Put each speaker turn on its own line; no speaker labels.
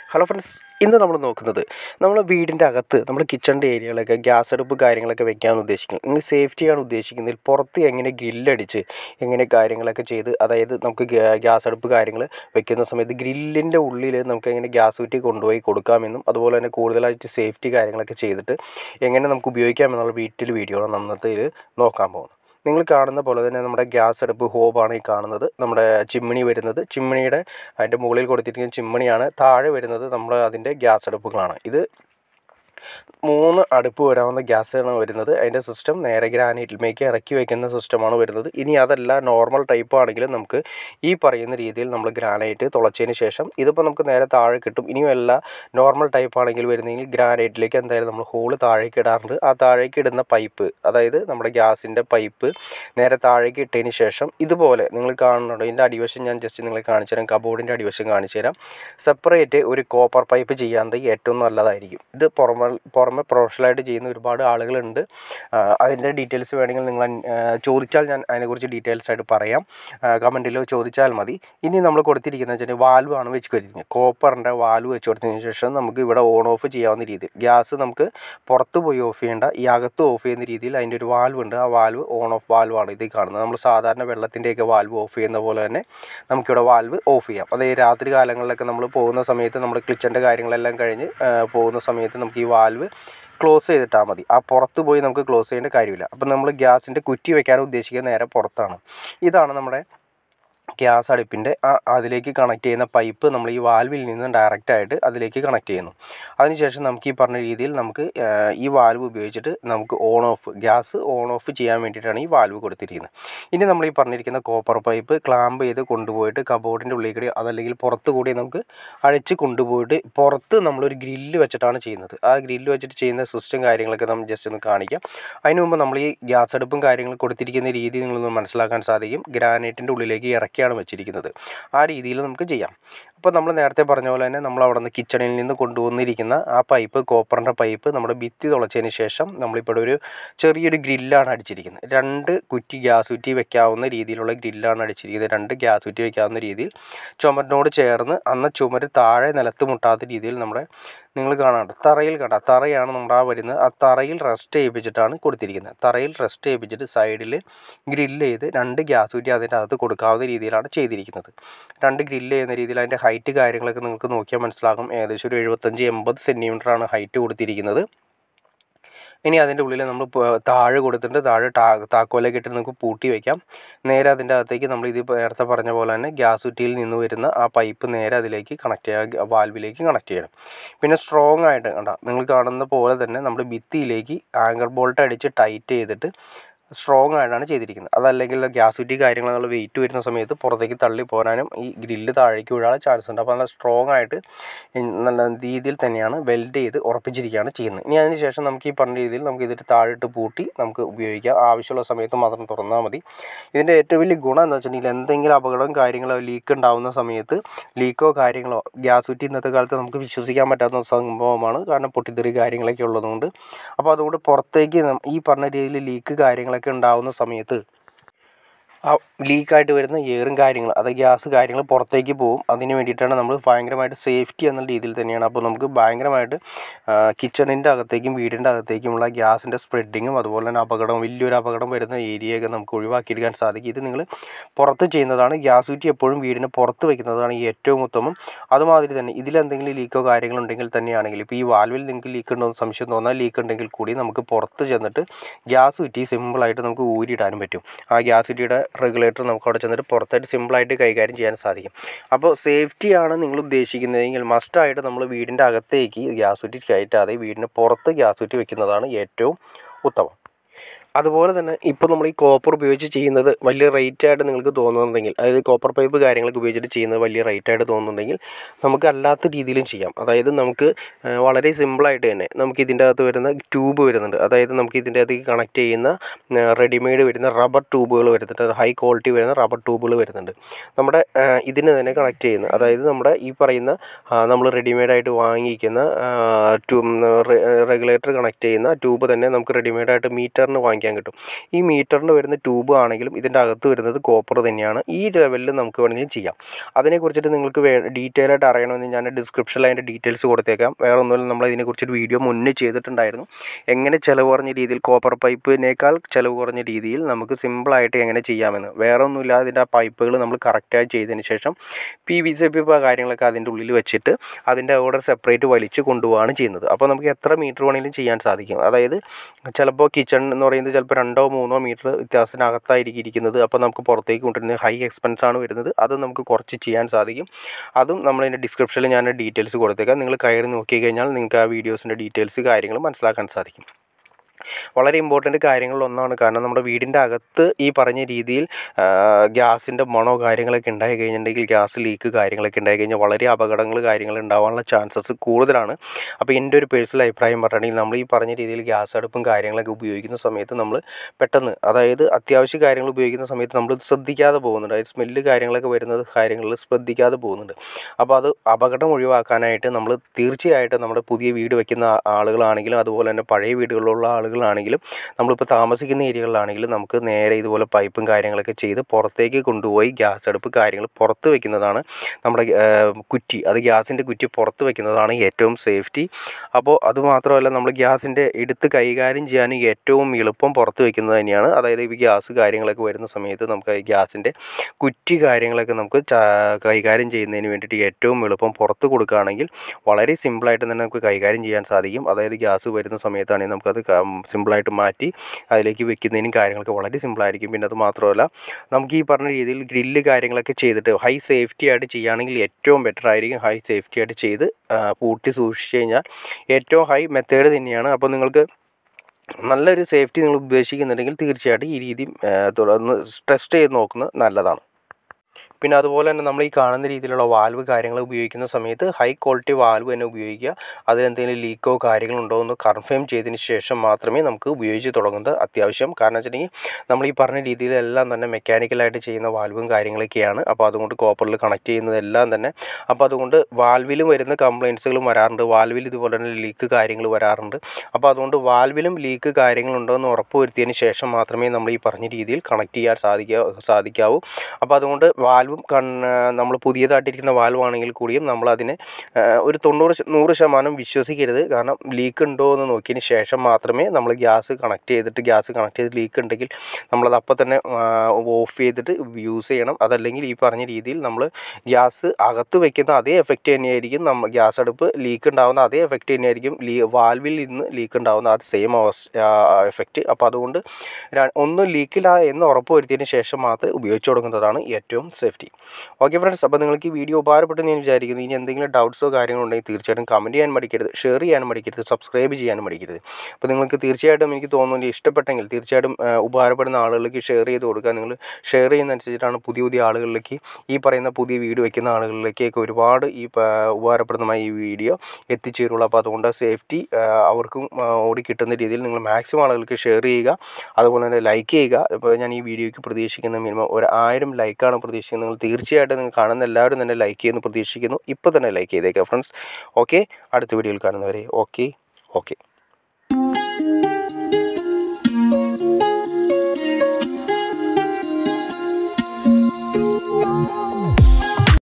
hello friends ഇന്ന് നമ്മൾ നോക്കുന്നത് നമ്മൾ വീടിൻ്റെ അകത്ത് നമ്മൾ കിച്ചണിൻ്റെ ഏരിയകളൊക്കെ ഗ്യാസ് അടുപ്പ് കാര്യങ്ങളൊക്കെ വെക്കാൻ ഉദ്ദേശിക്കുന്നത് നിങ്ങൾ സേഫ്റ്റിയാണ് ഉദ്ദേശിക്കുന്നതിൽ പുറത്ത് എങ്ങനെ ഗ്രില്ലടിച്ച് എങ്ങനെ കാര്യങ്ങളൊക്കെ ചെയ്ത് അതായത് നമുക്ക് ഗ്യാസ് അടുപ്പ് കാര്യങ്ങൾ വെക്കുന്ന സമയത്ത് ഗ്രില്ലിൻ്റെ ഉള്ളിൽ നമുക്ക് എങ്ങനെ ഗ്യാസ് കുറ്റി കൊണ്ടുപോയി കൊടുക്കാമെന്നും അതുപോലെ തന്നെ കൂടുതലായിട്ട് സേഫ്റ്റി കാര്യങ്ങളൊക്കെ ചെയ്തിട്ട് എങ്ങനെ നമുക്ക് ഉപയോഗിക്കാമെന്നുള്ള വീട്ടിൽ വീഡിയോ ആണ് നമ്മൾക്ക് ഇത് നോക്കാൻ പോകുന്നത് നിങ്ങൾ കാണുന്ന പോലെ തന്നെ നമ്മുടെ ഗ്യാസ് അടുപ്പ് ഹോബാണ് ഈ കാണുന്നത് നമ്മുടെ ചിമ്മിണി വരുന്നത് ചിമ്മിണിയുടെ അതിൻ്റെ മുകളിൽ കൊടുത്തിരിക്കുന്ന ചിമ്മിണിയാണ് താഴെ വരുന്നത് നമ്മുടെ അതിൻ്റെ ഗ്യാസ് അടുപ്പുകളാണ് ഇത് മൂന്ന് അടുപ്പ് വരാവുന്ന ഗ്യാസാണ് വരുന്നത് അതിൻ്റെ സിസ്റ്റം നേരെ ഗ്രാനൈറ്റിലേക്ക് ഇറക്കി വയ്ക്കുന്ന സിസ്റ്റമാണ് വരുന്നത് ഇനി അതല്ല നോർമൽ ടൈപ്പ് ആണെങ്കിൽ നമുക്ക് ഈ പറയുന്ന രീതിയിൽ നമ്മൾ ഗ്രാനൈറ്റ് തുളച്ചതിന് ശേഷം ഇതിപ്പോൾ നമുക്ക് നേരെ താഴെ കിട്ടും ഇനിയും അല്ല നോർമൽ ടൈപ്പ് ആണെങ്കിൽ വരുന്നെങ്കിൽ ഗ്രാനൈറ്റിലേക്ക് എന്തായാലും നമ്മൾ ഹോള് താഴേക്ക് ഇടാറുണ്ട് ആ താഴേക്ക് ഇടുന്ന പൈപ്പ് അതായത് നമ്മുടെ ഗ്യാസിൻ്റെ പൈപ്പ് നേരെ താഴേക്ക് ഇട്ടതിന് ശേഷം ഇതുപോലെ നിങ്ങൾ കാണുന്നുണ്ട് ഇതിൻ്റെ അടിവശം ഞാൻ ജസ്റ്റ് നിങ്ങളെ കാണിച്ചു തരാം കബോർഡിൻ്റെ അടിവശം കാണിച്ചു തരാം സെപ്പറേറ്റ് ഒരു കോപ്പർ പൈപ്പ് ചെയ്യാൻ ഏറ്റവും നല്ലതായിരിക്കും ഇത് പുറമെ പുറമെ പ്രൊഫഷണലായിട്ട് ചെയ്യുന്ന ഒരുപാട് ആളുകളുണ്ട് അതിൻ്റെ ഡീറ്റെയിൽസ് വേണമെങ്കിൽ നിങ്ങൾ ചോദിച്ചാൽ ഞാൻ അതിനെക്കുറിച്ച് ഡീറ്റെയിൽസ് ആയിട്ട് പറയാം കമൻറ്റിൽ ചോദിച്ചാൽ മതി ഇനി നമ്മൾ കൊടുത്തിരിക്കുന്നത് വെച്ചാൽ വാൽവ് ആണ് വെച്ച് കൊടുത്തിരിക്കുന്നത് കോപ്പറിൻ്റെ വാൽവ് വെച്ച് കൊടുത്തതിന് ശേഷം നമുക്ക് ഇവിടെ ഓൺ ഓഫ് ചെയ്യാവുന്ന രീതിയിൽ ഗ്യാസ് നമുക്ക് പുറത്ത് പോയി ഓഫ് ചെയ്യേണ്ട ഈ അകത്ത് ഓഫ് ചെയ്യുന്ന രീതിയിൽ അതിൻ്റെ ഒരു വാൽവ് ഉണ്ട് ആ വാൽവ് ഓൺ ഓഫ് വാൽവ് ആണ് ഇത് കാണുന്നത് നമ്മൾ സാധാരണ വെള്ളത്തിൻ്റെയൊക്കെ വാൽവ് ഓഫ് ചെയ്യുന്ന പോലെ തന്നെ നമുക്കിവിടെ വാൽവ് ഓഫ് ചെയ്യാം അത് രാത്രി കാലങ്ങളിലൊക്കെ നമ്മൾ പോകുന്ന സമയത്ത് നമ്മൾ കിച്ചൻ്റെ കാര്യങ്ങളെല്ലാം കഴിഞ്ഞ് പോകുന്ന സമയത്ത് നമുക്ക് ഈ വാൽവ് ക്ലോസ് ചെയ്തിട്ടാൽ മതി ആ പുറത്ത് പോയി നമുക്ക് ക്ലോസ് ചെയ്യേണ്ട കാര്യമില്ല അപ്പം നമ്മൾ ഗ്യാസിൻ്റെ കുറ്റി വെക്കാൻ ഉദ്ദേശിക്കുന്നത് നേരെ പുറത്താണ് ഇതാണ് നമ്മുടെ ഗ്യാസ് അടുപ്പിൻ്റെ ആ അതിലേക്ക് കണക്ട് ചെയ്യുന്ന പൈപ്പ് നമ്മൾ ഈ വാൽവിൽ നിന്ന് ഡയറക്റ്റായിട്ട് അതിലേക്ക് കണക്ട് ചെയ്യുന്നു അതിനുശേഷം നമുക്ക് ഈ പറഞ്ഞ രീതിയിൽ നമുക്ക് ഈ വാൽവ് ഉപയോഗിച്ചിട്ട് നമുക്ക് on off gas on off ചെയ്യാൻ വേണ്ടിയിട്ടാണ് ഈ വാൽവ് കൊടുത്തിരിക്കുന്നത് ഇനി നമ്മൾ ഈ പറഞ്ഞിരിക്കുന്ന കോപ്പർ പൈപ്പ് ക്ലാമ്പ് ചെയ്ത് കൊണ്ടുപോയിട്ട് കബോർഡിൻ്റെ ഉള്ളിൽ കൂടി അതല്ലെങ്കിൽ പുറത്ത് കൂടി നമുക്ക് അഴിച്ച് കൊണ്ടുപോയിട്ട് പുറത്ത് നമ്മളൊരു ഗ്രില്ല് വെച്ചിട്ടാണ് ചെയ്യുന്നത് ആ ഗ്രില്ല് വെച്ചിട്ട് ചെയ്യുന്ന സിസ്റ്റം കാര്യങ്ങളൊക്കെ നമ്മൾ ജസ്റ്റ് ഒന്ന് കാണിക്കാം അതിന് മുമ്പ് നമ്മൾ ഈ ഗ്യാസ് അടുപ്പും കാര്യങ്ങളും കൊടുത്തിരിക്കുന്ന രീതി നിങ്ങളൊന്ന് മനസ്സിലാക്കാൻ സാധിക്കും ഗ്രാനൈറ്റിൻ്റെ ഉള്ളിലേക്ക് ഇറക്കി ഒക്കെയാണ് വെച്ചിരിക്കുന്നത് ആ രീതിയിൽ നമുക്ക് ചെയ്യാം അപ്പോൾ നമ്മൾ നേരത്തെ പറഞ്ഞ പോലെ തന്നെ നമ്മൾ അവിടെ നിന്ന് കിച്ചണിൽ നിന്ന് കൊണ്ടുവന്നിരിക്കുന്ന ആ പൈപ്പ് കോപ്പറിൻ്റെ പൈപ്പ് നമ്മുടെ ഭിത്തി തുളച്ചതിന് ശേഷം നമ്മളിപ്പോൾ ഒരു ചെറിയൊരു ഗ്രില്ലാണ് അടിച്ചിരിക്കുന്നത് രണ്ട് കുറ്റി ഗ്യാസ് കുറ്റി വെക്കാവുന്ന രീതിയിലുള്ള ഗ്രില്ലാണ് അടിച്ചിരിക്കുന്നത് രണ്ട് ഗ്യാസ് കുറ്റി വെക്കാവുന്ന രീതിയിൽ ചുമരിനോട് ചേർന്ന് അന്ന് ചുമര് താഴെ നിലത്ത് മുട്ടാത്ത രീതിയിൽ നമ്മുടെ നിങ്ങൾ കാണാണ്ട് തറയിൽ കണ്ട തറയാണ് നമ്മുടെ ആ വരുന്നത് ആ തറയിൽ റെസ്റ്റ് ചെയ്യിപ്പിച്ചിട്ടാണ് കൊടുത്തിരിക്കുന്നത് തറയിൽ റെസ്റ്റ് ചെയ്യിപ്പിച്ചിട്ട് സൈഡിൽ ഗ്രില്ല് ചെയ്ത് രണ്ട് ഗ്യാസ് കുറ്റി അതിൻ്റെ അകത്ത് കൊടുക്കാവുന്ന രീതിയിലാണ് ചെയ്തിരിക്കുന്നത് രണ്ട് ഗ്രില്ല് ചെയ്യുന്ന രീതിയിൽ അതിൻ്റെ ഹൈറ്റ് കാര്യങ്ങളൊക്കെ നിങ്ങൾക്ക് നോക്കിയാൽ മനസ്സിലാകും ഏകദേശം ഒരു എഴുപത്തഞ്ച് എൺപത് സെൻറ്റിമീറ്ററാണ് ഹൈറ്റ് കൊടുത്തിരിക്കുന്നത് ഇനി അതിൻ്റെ ഉള്ളിൽ നമ്മൾ താഴെ കൊടുത്തിട്ട് താഴെ ടാ താക്കോലൊക്കെ ഇട്ട് നമുക്ക് പൂട്ടി വയ്ക്കാം നേരെ അതിൻ്റെ അകത്തേക്ക് നമ്മൾ ഇത് നേരത്തെ പറഞ്ഞ പോലെ തന്നെ ഗ്യാസ് കുറ്റിയിൽ നിന്ന് വരുന്ന ആ പൈപ്പ് നേരെ അതിലേക്ക് കണക്ട് ചെയ്യുക വാൽവിലേക്ക് കണക്ട് ചെയ്യണം പിന്നെ സ്ട്രോങ് ആയിട്ട് കണ്ട നിങ്ങൾ കാണുന്ന പോലെ തന്നെ നമ്മുടെ ഭിത്തിയിലേക്ക് ആങ്കർ ബോൾട്ട് അടിച്ച് ടൈറ്റ് ചെയ്തിട്ട് സ്ട്രോങ് ആയിട്ടാണ് ചെയ്തിരിക്കുന്നത് അതല്ലെങ്കിൽ ഗ്യാസ് കുറ്റി കാര്യങ്ങൾ നമ്മൾ വെയിറ്റ് വരുന്ന സമയത്ത് പുറത്തേക്ക് തള്ളി പോരാനും ഈ ഗ്രില്ല് താഴേക്ക് വീഴാനുള്ള ചാൻസ് ഉണ്ട് അപ്പോൾ നല്ല സ്ട്രോങ് ആയിട്ട് നല്ല രീതിയിൽ തന്നെയാണ് വെൽഡ് ചെയ്ത് ഉറപ്പിച്ചിരിക്കുകയാണ് ചെയ്യുന്നത് ഇനി അതിന് ശേഷം നമുക്ക് ഈ പറഞ്ഞ രീതിയിൽ നമുക്ക് ഇതിട്ട് താഴിട്ട് പൂട്ടി നമുക്ക് ഉപയോഗിക്കാം ആവശ്യമുള്ള സമയത്ത് മാത്രം തുറന്നാൽ മതി ഇതിൻ്റെ ഏറ്റവും വലിയ ഗുണം എന്ന് വെച്ചിട്ടുണ്ടെങ്കിൽ എന്തെങ്കിലും അപകടം കാര്യങ്ങളോ ലീക്ക് ഉണ്ടാവുന്ന സമയത്ത് ലീക്കോ കാര്യങ്ങളോ ഗ്യാസ് കുറ്റി ഇന്നത്തെ കാലത്ത് നമുക്ക് വിശ്വസിക്കാൻ പറ്റാത്ത സംഭവമാണ് കാരണം പൊട്ടിത്തെറി കാര്യങ്ങളൊക്കെ ഉള്ളതുകൊണ്ട് അപ്പോൾ അതുകൊണ്ട് പുറത്തേക്ക് ഈ പറഞ്ഞ രീതിയിൽ ലീക്ക് കാര്യങ്ങളൊക്കെ ഒക്കെ ഉണ്ടാവുന്ന സമയത്ത് ആ ലീക്കായിട്ട് വരുന്ന എയറും കാര്യങ്ങൾ അത് ഗ്യാസ് കാര്യങ്ങൾ പുറത്തേക്ക് പോകും അതിന് വേണ്ടിയിട്ടാണ് നമ്മൾ ഭയങ്കരമായിട്ട് സേഫ്റ്റി എന്ന രീതിയിൽ തന്നെയാണ് അപ്പോൾ നമുക്ക് ഭയങ്കരമായിട്ട് കിച്ചണിൻ്റെ അകത്തേക്കും വീടിൻ്റെ അകത്തേക്കുമുള്ള ഗ്യാസിൻ്റെ സ്പ്രെഡിങ്ങും അതുപോലെ തന്നെ അപകടം വലിയൊരു അപകടം വരുന്ന ഏരിയയൊക്കെ നമുക്ക് ഒഴിവാക്കിയെടുക്കാൻ സാധിക്കും ഇത് നിങ്ങൾ പുറത്ത് ചെയ്യുന്നതാണ് ഗ്യാസ് കുറ്റി എപ്പോഴും വീടിന് പുറത്ത് വയ്ക്കുന്നതാണ് ഏറ്റവും ഉത്തമം അതുമാതിരി തന്നെ ഇതിലെന്തെങ്കിലും ലീക്കോ കാര്യങ്ങളോ ഉണ്ടെങ്കിൽ തന്നെയാണെങ്കിൽ ഇപ്പോൾ ഈ വാൽവിൽ നിങ്ങൾക്ക് ലീക്ക് ഉണ്ടോ എന്ന് സംശയം തോന്നാൽ ലീക്ക് ഉണ്ടെങ്കിൽ കൂടി നമുക്ക് പുറത്ത് ചെന്നിട്ട് ഗ്യാസ് കുറ്റി സിമ്പിളായിട്ട് നമുക്ക് ഊരിയിടാനും പറ്റും ആ ഗ്യാസ് കുറ്റിയുടെ റെഗുലേറ്റർ നമുക്ക് അവിടെ ചെന്നിട്ട് പുറത്തായിട്ട് സിമ്പിളായിട്ട് കൈകാര്യം ചെയ്യാൻ സാധിക്കും അപ്പോൾ സേഫ്റ്റിയാണ് നിങ്ങൾ ഉദ്ദേശിക്കുന്നതെങ്കിൽ മസ്റ്റായിട്ട് നമ്മൾ വീടിൻ്റെ അകത്തേക്ക് ഗ്യാസ് കുറ്റി കയറ്റാതെ വീടിന് പുറത്ത് ഗ്യാസ് കുറ്റി വെക്കുന്നതാണ് ഏറ്റവും ഉത്തമം അതുപോലെ തന്നെ ഇപ്പോൾ നമ്മൾ ഈ കോപ്പർ ഉപയോഗിച്ച് ചെയ്യുന്നത് വലിയ റേറ്റ് ആയിട്ട് നിങ്ങൾക്ക് തോന്നുന്നുണ്ടെങ്കിൽ അതായത് കോപ്പർ പൈപ്പ് കാര്യങ്ങളൊക്കെ ഉപയോഗിച്ചിട്ട് ചെയ്യുന്നത് വലിയ റേറ്റ് ആയിട്ട് തോന്നുന്നുണ്ടെങ്കിൽ നമുക്ക് അല്ലാത്ത രീതിയിലും ചെയ്യാം അതായത് നമുക്ക് വളരെ സിമ്പിളായിട്ട് തന്നെ നമുക്ക് ഇതിൻ്റെ അകത്ത് വരുന്ന ട്യൂബ് വരുന്നുണ്ട് അതായത് നമുക്ക് ഇതിൻ്റെ അകത്തേക്ക് കണക്ട് ചെയ്യുന്ന റെഡിമെയ്ഡ് വരുന്ന റബ്ബർ ട്യൂബുകൾ വരുന്നുണ്ട് ഹൈ ക്വാളിറ്റി വരുന്ന റബ്ബർ ട്യൂബുകൾ വരുന്നുണ്ട് നമ്മുടെ ഇതിന് തന്നെ കണക്ട് ചെയ്യുന്ന അതായത് നമ്മുടെ ഈ പറയുന്ന നമ്മൾ റെഡിമെയ്ഡായിട്ട് വാങ്ങിക്കുന്ന റെഗുലേറ്റർ കണക്ട് ചെയ്യുന്ന ട്യൂബ് തന്നെ നമുക്ക് റെഡിമെയ്ഡായിട്ട് മീറ്ററിന് വാങ്ങിക്കാൻ വെക്കാൻ കിട്ടും ഈ മീറ്ററിന് വരുന്ന ട്യൂബ് ആണെങ്കിലും ഇതിൻ്റെ അകത്ത് വരുന്നത് കോപ്പർ തന്നെയാണ് ഈ ലെവലിൽ നമുക്ക് വേണമെങ്കിലും ചെയ്യാം അതിനെക്കുറിച്ചിട്ട് നിങ്ങൾക്ക് വേ ഡീറ്റെയിൽ ആയിട്ട് അറിയണമെങ്കിൽ ഞാൻ ഡിസ്ക്രിപ്ഷനിൽ അതിൻ്റെ ഡീറ്റെയിൽസ് കൊടുത്തേക്കാം വേറെ ഒന്നുമില്ല നമ്മൾ ഇതിനെക്കുറിച്ചൊരു വീഡിയോ മുന്നേ ചെയ്തിട്ടുണ്ടായിരുന്നു എങ്ങനെ ചിലവ് കുറഞ്ഞ രീതിയിൽ കോപ്പർ പൈപ്പിനേക്കാൾ ചിലവ് കുറഞ്ഞ രീതിയിൽ നമുക്ക് സിമ്പിളായിട്ട് എങ്ങനെ ചെയ്യാമെന്ന് വേറെ ഒന്നുമില്ല അതിൻ്റെ ആ പൈപ്പുകൾ നമ്മൾ കറക്റ്റായി ചെയ്തതിന് ശേഷം പി വി സി പി കാര്യങ്ങളൊക്കെ അതിൻ്റെ ഉള്ളിൽ വെച്ചിട്ട് അതിൻ്റെ ഓർഡർ സെപ്പറേറ്റ് വലിച്ച് കൊണ്ടുപോവാണ് ചെയ്യുന്നത് അപ്പോൾ നമുക്ക് എത്ര മീറ്റർ വേണമെങ്കിലും ചെയ്യാൻ സാധിക്കും അതായത് ചിലപ്പോൾ കിച്ചൺ എന്ന് പറയുന്നത് ചിലപ്പോൾ രണ്ടോ മൂന്നോ മീറ്റർ വ്യത്യാസത്തിനകത്തായിരിക്കും ഇരിക്കുന്നത് അപ്പോൾ നമുക്ക് പുറത്തേക്ക് കൊണ്ടുവരുന്നത് ഹൈ എക്സ്പെൻസ് ആണ് വരുന്നത് അത് നമുക്ക് കുറച്ച് ചെയ്യാൻ സാധിക്കും അതും നമ്മളതിൻ്റെ ഡിസ്ക്രിപ്ഷനിൽ ഞാൻ ഡീറ്റെയിൽസ് കൊടുത്തേക്കാം നിങ്ങൾ കയറി നോക്കി കഴിഞ്ഞാൽ നിങ്ങൾക്ക് ആ വീഡിയോസിൻ്റെ ഡീറ്റെയിൽസ് കാര്യങ്ങൾ മനസ്സിലാക്കാൻ സാധിക്കും വളരെ ഇമ്പോർട്ടൻറ്റ് കാര്യങ്ങളിലൊന്നാണ് കാരണം നമ്മുടെ വീടിൻ്റെ അകത്ത് ഈ പറഞ്ഞ രീതിയിൽ ഗ്യാസിൻ്റെ മണോ കാര്യങ്ങളൊക്കെ ഉണ്ടായി കഴിഞ്ഞിട്ടുണ്ടെങ്കിൽ ഗ്യാസ് ലീക്ക് കാര്യങ്ങളൊക്കെ ഉണ്ടായി കഴിഞ്ഞാൽ വളരെ അപകടങ്ങൾ കാര്യങ്ങൾ ഉണ്ടാവാനുള്ള ചാൻസസ് കൂടുതലാണ് അപ്പോൾ എൻ്റെ ഒരു പേഴ്സണൽ അഭിപ്രായം പറയുകയാണെങ്കിൽ നമ്മൾ ഈ പറഞ്ഞ രീതിയിൽ ഗ്യാസ് അടുപ്പും കാര്യങ്ങളൊക്കെ ഉപയോഗിക്കുന്ന സമയത്ത് നമ്മൾ പെട്ടെന്ന് അതായത് അത്യാവശ്യ കാര്യങ്ങൾ ഉപയോഗിക്കുന്ന സമയത്ത് നമ്മൾ ശ്രദ്ധിക്കാതെ പോകുന്നുണ്ട് അതായത് സ്മെല്ല് കാര്യങ്ങളൊക്കെ വരുന്നത് കാര്യങ്ങളിൽ ശ്രദ്ധിക്കാതെ പോകുന്നുണ്ട് അപ്പോൾ അത് അപകടം ഒഴിവാക്കാനായിട്ട് നമ്മൾ തീർച്ചയായിട്ടും നമ്മുടെ പുതിയ വീട് വയ്ക്കുന്ന ആളുകളാണെങ്കിലും അതുപോലെ തന്നെ പഴയ വീടുകളിലുള്ള ആളുകളാണെങ്കിലും നമ്മളിപ്പോൾ താമസിക്കുന്ന ഏരിയകളിലാണെങ്കിലും നമുക്ക് നേരെ ഇതുപോലെ പൈപ്പും കാര്യങ്ങളൊക്കെ ചെയ്ത് പുറത്തേക്ക് കൊണ്ടുപോയി ഗ്യാസ് അടുപ്പ് കാര്യങ്ങൾ പുറത്ത് വെക്കുന്നതാണ് നമ്മുടെ കുറ്റി അത് ഗ്യാസിൻ്റെ കുറ്റി പുറത്ത് വെക്കുന്നതാണ് ഏറ്റവും സേഫ്റ്റി അപ്പോൾ അതുമാത്രമല്ല നമ്മൾ ഗ്യാസിൻ്റെ എടുത്ത് കൈകാര്യം ചെയ്യാൻ ഏറ്റവും എളുപ്പം പുറത്ത് വെക്കുന്നത് തന്നെയാണ് അതായത് ഈ ഗ്യാസ് കാര്യങ്ങളൊക്കെ വരുന്ന സമയത്ത് നമുക്ക് ഈ ഗ്യാസിൻ്റെ കുറ്റി കാര്യങ്ങളൊക്കെ നമുക്ക് കൈകാര്യം ചെയ്യുന്നതിന് വേണ്ടിയിട്ട് ഏറ്റവും എളുപ്പം പുറത്ത് കൊടുക്കുകയാണെങ്കിൽ വളരെ സിമ്പിളായിട്ട് തന്നെ നമുക്ക് കൈകാര്യം ചെയ്യാൻ സാധിക്കും അതായത് ഗ്യാസ് വരുന്ന സമയത്താണെങ്കിൽ നമുക്കത് സിമ്പിളായിട്ട് മാറ്റി അതിലേക്ക് വെക്കുന്നതിനും കാര്യങ്ങളൊക്കെ വളരെ സിമ്പിളായിരിക്കും പിന്നെ അത് മാത്രമല്ല നമുക്ക് ഈ പറഞ്ഞ രീതിയിൽ ഗ്രില്ല് കാര്യങ്ങളൊക്കെ ചെയ്തിട്ട് ഹൈ സേഫ്റ്റി ആയിട്ട് ചെയ്യുകയാണെങ്കിൽ ഏറ്റവും ബെറ്റർ ആയിരിക്കും ഹൈ സേഫ്റ്റി ആയിട്ട് ചെയ്ത് പൂട്ടി സൂക്ഷിച്ച് കഴിഞ്ഞാൽ ഏറ്റവും ഹൈ മെത്തേഡ് തന്നെയാണ് അപ്പോൾ നിങ്ങൾക്ക് നല്ലൊരു സേഫ്റ്റി നിങ്ങൾ ഉദ്ദേശിക്കുന്നുണ്ടെങ്കിൽ തീർച്ചയായിട്ടും ഈ രീതി തുടർന്ന് ടെസ്റ്റ് ചെയ്ത് നോക്കുന്നത് നല്ലതാണ് പിന്നെ അതുപോലെ തന്നെ നമ്മൾ ഈ കാണുന്ന രീതിയിലുള്ള വാൽവ് കാര്യങ്ങൾ ഉപയോഗിക്കുന്ന സമയത്ത് ഹൈ ക്വാളിറ്റി വാൽവ് തന്നെ ഉപയോഗിക്കുക അതിൽ എന്തെങ്കിലും ലീക്കോ കാര്യങ്ങളോ ഉണ്ടോ എന്ന് കൺഫേം ചെയ്തതിന് ശേഷം മാത്രമേ നമുക്ക് ഉപയോഗിച്ച് തുടങ്ങുന്നത് അത്യാവശ്യം കാരണം വെച്ചിട്ടുണ്ടെങ്കിൽ നമ്മൾ ഈ പറഞ്ഞ രീതിയിലെല്ലാം തന്നെ മെക്കാനിക്കലായിട്ട് ചെയ്യുന്ന വാൽവും കാര്യങ്ങളൊക്കെയാണ് അപ്പോൾ അതുകൊണ്ട് കോപ്പറിൽ കണക്ട് ചെയ്യുന്നതെല്ലാം തന്നെ അപ്പോൾ അതുകൊണ്ട് വാൽവിലും വരുന്ന കംപ്ലയിൻസുകളും വരാറുണ്ട് വാൽവിൽ ഇതുപോലെ തന്നെ ലീക്ക് കാര്യങ്ങൾ വരാറുണ്ട് അപ്പോൾ അതുകൊണ്ട് വാൽവിലും ലീക്ക് കാര്യങ്ങളുണ്ടോ എന്ന് ഉറപ്പ് വരുത്തിയതിന് ശേഷം മാത്രമേ നമ്മൾ ഈ പറഞ്ഞ രീതിയിൽ കണക്ട് ചെയ്യാൻ സാധിക്കാ സാധിക്കാവൂ അപ്പോൾ അതുകൊണ്ട് വാൽവും കൺ നമ്മൾ പുതിയതായിട്ടിരിക്കുന്ന വാൽവാണെങ്കിൽ കൂടിയും നമ്മളതിനെ ഒരു തൊണ്ണൂറ് നൂറ് ശതമാനം വിശ്വസിക്കരുത് കാരണം ലീക്ക് ഉണ്ടോ എന്ന് നോക്കിയതിന് ശേഷം മാത്രമേ നമ്മൾ ഗ്യാസ് കണക്ട് ചെയ്തിട്ട് ഗ്യാസ് കണക്ട് ചെയ്ത് ലീക്ക് ഉണ്ടെങ്കിൽ നമ്മളത് അപ്പോൾ തന്നെ ഓഫ് ചെയ്തിട്ട് യൂസ് ചെയ്യണം അതല്ലെങ്കിൽ ഈ പറഞ്ഞ രീതിയിൽ നമ്മൾ ഗ്യാസ് അകത്ത് വെക്കുന്ന അതേ എഫക്റ്റ് തന്നെയായിരിക്കും നമ്മൾ ഗ്യാസ് അടുപ്പ് ലീക്ക് ഉണ്ടാകുന്ന അതേ എഫക്റ്റ് തന്നെയായിരിക്കും ലീ വാൽവിൽ നിന്ന് ലീക്ക് ഉണ്ടാകുന്ന അത് സെയിം എഫക്റ്റ് അപ്പോൾ അതുകൊണ്ട് ഒന്നും ലീക്കില്ല എന്ന് ഉറപ്പ് വരുത്തിയതിന് ശേഷം മാത്രമേ ഉപയോഗിച്ച് തുടങ്ങുന്നതാണ് ഏറ്റവും സേഫ്റ്റി ഓക്കെ ഫ്രണ്ട്സ് അപ്പോൾ നിങ്ങൾക്ക് ഈ വീഡിയോ ഉപകാരപ്പെട്ടെന്ന് ഞാൻ വിചാരിക്കുന്നു ഇനി എന്തെങ്കിലും ഡൗട്ട്സോ കാര്യങ്ങളോ ഉണ്ടെങ്കിൽ തീർച്ചയായിട്ടും കമൻറ്റ് ചെയ്യാൻ മടിക്കരുത് ഷെയർ ചെയ്യാനും മടിക്കരുത് സബ്സ്ക്രൈബ് ചെയ്യാനും മടിക്കരുത് അപ്പോൾ നിങ്ങൾക്ക് തീർച്ചയായിട്ടും എനിക്ക് തോന്നുന്നു ഇഷ്ടപ്പെട്ടെങ്കിൽ തീർച്ചയായിട്ടും ഉപകാരപ്പെടുന്ന ആളുകളിലേക്ക് ഷെയർ ചെയ്ത് കൊടുക്കുക നിങ്ങൾ ഷെയർ ചെയ്യുന്നതനുസരിച്ചിട്ടാണ് പുതിയ പുതിയ ആളുകളിലേക്ക് ഈ പറയുന്ന പുതിയ വീഡിയോ വയ്ക്കുന്ന ആളുകളിലേക്കൊക്കെ ഒരുപാട് ഈ ഉപകാരപ്രദമായ ഈ വീഡിയോ എത്തിച്ചേരുള്ളൂ അപ്പോൾ അതുകൊണ്ട് സേഫ്റ്റി അവർക്കും ഓടി കിട്ടുന്ന രീതിയിൽ നിങ്ങൾ മാക്സിമം ആളുകൾക്ക് ഷെയർ ചെയ്യുക അതുപോലെ തന്നെ ലൈക്ക് ചെയ്യുക ഇപ്പോൾ ഞാൻ ഈ വീഡിയോയ്ക്ക് പ്രതീക്ഷിക്കുന്ന മിനിമം ഒരു ആയിരം ലൈക്കാണ് പ്രതീക്ഷിക്കുന്നത് നിങ്ങൾ തീർച്ചയായിട്ടും നിങ്ങൾ കാണുന്ന എല്ലാവരും തന്നെ ലൈക്ക് ചെയ്യുമെന്ന് പ്രതീക്ഷിക്കുന്നു ഇപ്പോൾ തന്നെ ലൈക്ക് ചെയ്തേക്കാം ഫ്രണ്ട്സ് ഓക്കെ അടുത്ത വീഡിയോയിൽ കാണുന്നവരെ ഓക്കെ ഓക്കെ